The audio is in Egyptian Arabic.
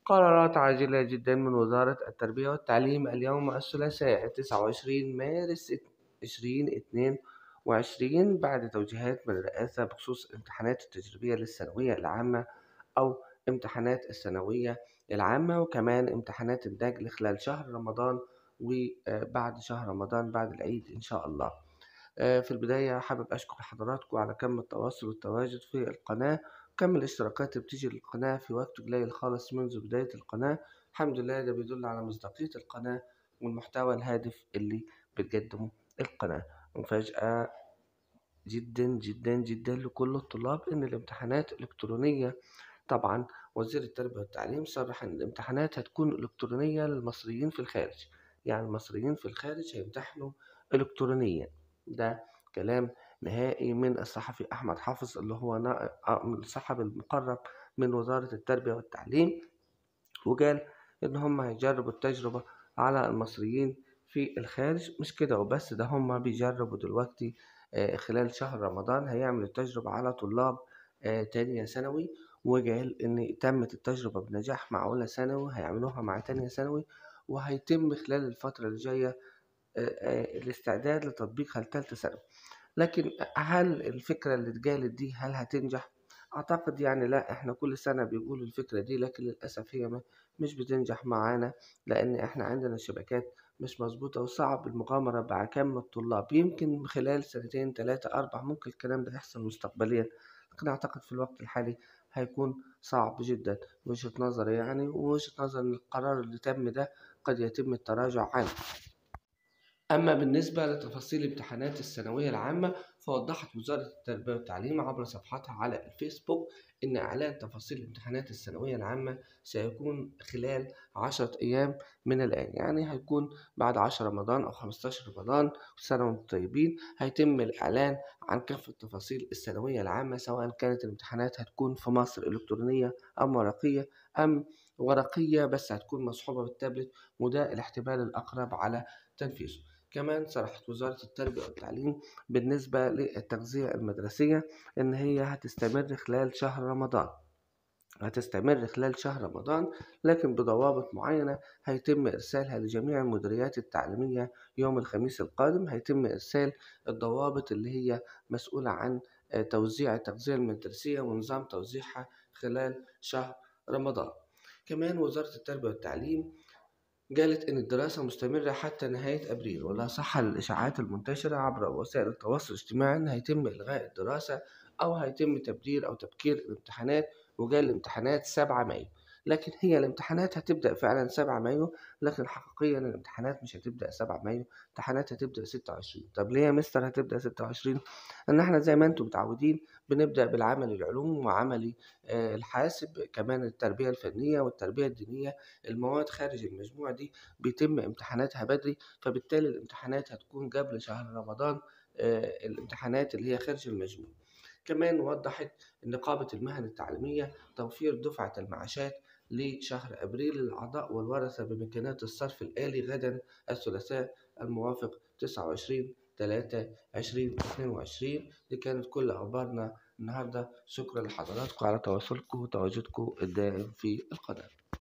قرارات عاجلة جدا من وزارة التربية والتعليم اليوم الثلاثاء 29 مارس 2022 بعد توجيهات من الرئاسة بخصوص الامتحانات التجريبية للثانوية العامة أو امتحانات الثانوية العامة وكمان امتحانات النجل خلال شهر رمضان وبعد شهر رمضان بعد العيد إن شاء الله آه، في البداية حابب أشكر حضراتكم على كم التواصل والتواجد في القناة كم الاشتراكات اللي بتيجي للقناة في وقت قليل خالص منذ بداية القناة الحمد لله ده بيدل على مصداقية القناة والمحتوى الهادف اللي بتقدمه القناة مفاجأة جدا جدا جدا لكل الطلاب إن الامتحانات الإلكترونية طبعا وزير التربية والتعليم صرح إن الامتحانات هتكون إلكترونية للمصريين في الخارج يعني المصريين في الخارج هيمتحنوا إلكترونيا ده كلام نهائي من الصحفي أحمد حافظ اللي هو نا- آه، من الصحفي المقرب من وزارة التربية والتعليم وقال إن هم هيجربوا التجربة على المصريين في الخارج مش كده وبس ده هم بيجربوا دلوقتي آه، خلال شهر رمضان هيعملوا التجربة على طلاب آه، تانية ثانوي وقال إن تمت التجربة بنجاح مع أولى ثانوي هيعملوها مع تانية ثانوي وهيتم خلال الفترة اللي جاية آه، آه، الاستعداد لتطبيقها لتالتة ثانوي لكن هل الفكرة اللي اتقالت دي هل هتنجح؟ أعتقد يعني لا إحنا كل سنة بيقولوا الفكرة دي لكن للأسف هي ما- مش بتنجح معانا لأن إحنا عندنا شبكات مش مظبوطة وصعب المغامرة مع كم الطلاب يمكن خلال سنتين تلاتة أربع ممكن الكلام ده يحصل مستقبليا لكن أعتقد في الوقت الحالي هيكون صعب جدا وجهة نظري يعني ووجهة نظر إن القرار اللي تم ده قد يتم التراجع عنه أما بالنسبة لتفاصيل امتحانات الثانوية العامة فوضحت وزارة التربية والتعليم عبر صفحتها على الفيسبوك إن إعلان تفاصيل امتحانات الثانوية العامة سيكون خلال عشرة أيام من الآن يعني هيكون بعد عشر رمضان أو خمستاشر رمضان سنة وانتم طيبين هيتم الإعلان عن كافة تفاصيل الثانوية العامة سواء كانت الامتحانات هتكون في مصر إلكترونية أم ورقية أم ورقية بس هتكون مصحوبة بالتابلت وده الاحتمال الأقرب على تنفيذه كمان صرحت وزارة التربية والتعليم بالنسبة للتغذية المدرسية إن هي هتستمر خلال شهر رمضان هتستمر خلال شهر رمضان لكن بضوابط معينة هيتم إرسالها لجميع المديريات التعليمية يوم الخميس القادم هيتم إرسال الضوابط اللي هي مسؤولة عن آه، توزيع التغذية المدرسية ونظام توزيعها خلال شهر رمضان كمان وزارة التربية والتعليم قالت إن الدراسة مستمرة حتى نهاية أبريل ولا صح الإشاعات المنتشرة عبر وسائل التواصل الاجتماعي إن هيتم إلغاء الدراسة أو هيتم تبرير أو تبكير الامتحانات وقال الامتحانات 7 مايو لكن هي الامتحانات هتبدأ فعلا 7 مايو لكن حقيقيا الامتحانات مش هتبدأ 7 مايو الامتحانات هتبدأ 26 طب ليه يا مستر هتبدأ 26 ان احنا زي ما انتم متعودين بنبدأ بالعمل العلوم وعملي آه، الحاسب كمان التربية الفنية والتربية الدينية المواد خارج المجموع دي بيتم امتحاناتها بدري فبالتالي الامتحانات هتكون قبل شهر رمضان آه، الامتحانات اللي هي خارج المجموع كمان وضحت نقابة المهن التعليمية توفير دفعة المعاشات لشهر أبريل للأعضاء والورثة بمكانات الصرف الآلي غدا الثلاثاء الموافق 29 3 2022 دي كانت كل أخبارنا النهاردة شكرا لحضراتكم على تواصلكم وتواجدكم الدائم في القناة